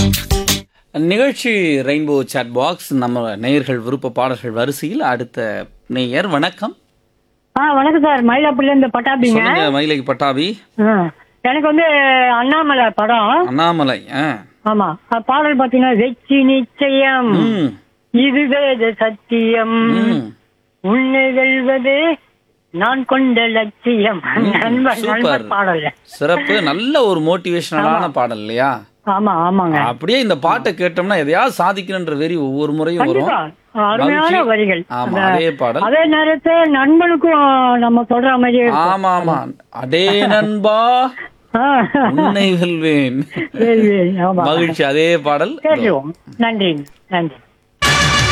நிகழ்ச்சி rainbow chat box நம்ம நேயர்கள் விருப்ப பாடல்கள் வரிசையில் அடுத்த நேயர் வணக்கம் ஆ வணக்கம் சார் மயிலாப்பூர்ல இருந்து பட்டாபிங்க சொல்லுங்க மயிலை பட்டாபி ஆ. எனக்கு வந்து அண்ணாமலை படம் அண்ணாமலை ஆ ஆமா அது பாடல் பாத்தீங்கன்னா வெற்றி நிச்சயம் ம் இது வேத சத்தியம் ம் உன்னை வெல்வது நான் கொண்ட லட்சியம் நண்பர் சூப்பர். நண்பர் பாடல் சிறப்பு நல்ல ஒரு மோட்டிவேஷனலான பாடல் இல்லையா ஆமா ஆமாங்க அப்படியே இந்த பாட்டை கேட்டோம்னா எதையாவது சாதிக்கணுன்ற வெறி ஒவ்வொரு முறையும் வரும் கண்டிப்பா அருமையான மகிழ்ச்சி. வரிகள் ஆமா அந்த- அதே பாடல் அதே நேரத்தில் நண்பனுக்கும் நம்ம சொல்ற மாதிரி இருக்கும். ஆமா ஆமா அடே நண்பா ஆ. உன்னை வெல்வேன் சரி, சரி, ஆமா மகிழ்ச்சி அதே பாடல் கேட்டுவோம் நன்றி நன்றி